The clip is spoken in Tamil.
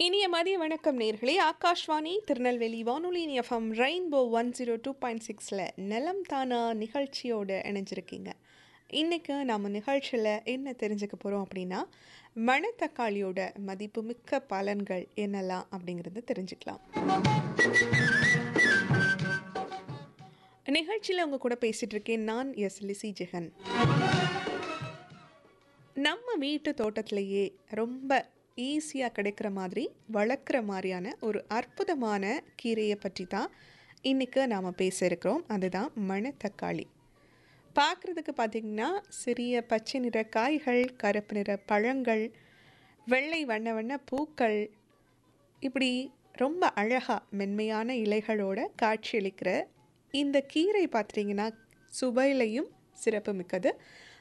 இனிய மதிய வணக்கம் நேர்களே ஆகாஷ்வாணி திருநெல்வேலி வானொலி FM rainbow one zero two point சிக்ஸில் நிலம் தானா நிகழ்ச்சியோடு இணைஞ்சிருக்கீங்க இன்றைக்கு நம்ம நிகழ்ச்சியில் என்ன தெரிஞ்சுக்க போகிறோம் அப்படின்னா மணத்தக்காளியோட மதிப்புமிக்க பலன்கள் என்னெல்லாம் அப்படிங்கிறத தெரிஞ்சுக்கலாம் நிகழ்ச்சியில் உங்கள் கூட பேசிகிட்டு இருக்கேன் நான் எஸ் லிசி ஜெகன் நம்ம வீட்டு தோட்டத்திலேயே ரொம்ப ஈஸியாக கிடைக்கிற மாதிரி வளர்க்குற மாதிரியான ஒரு அற்புதமான கீரையை பற்றி தான் இன்றைக்கி நாம் பேச இருக்கிறோம் அதுதான் மணத்தக்காளி பார்க்குறதுக்கு பார்த்திங்கன்னா சிறிய பச்சை நிற காய்கள் கருப்பு நிற பழங்கள் வெள்ளை வண்ண வண்ண பூக்கள் இப்படி ரொம்ப அழகாக மென்மையான இலைகளோட காட்சியளிக்கிற இந்த கீரை பார்த்திங்கன்னா சுவையிலையும் சிறப்பு மிக்கது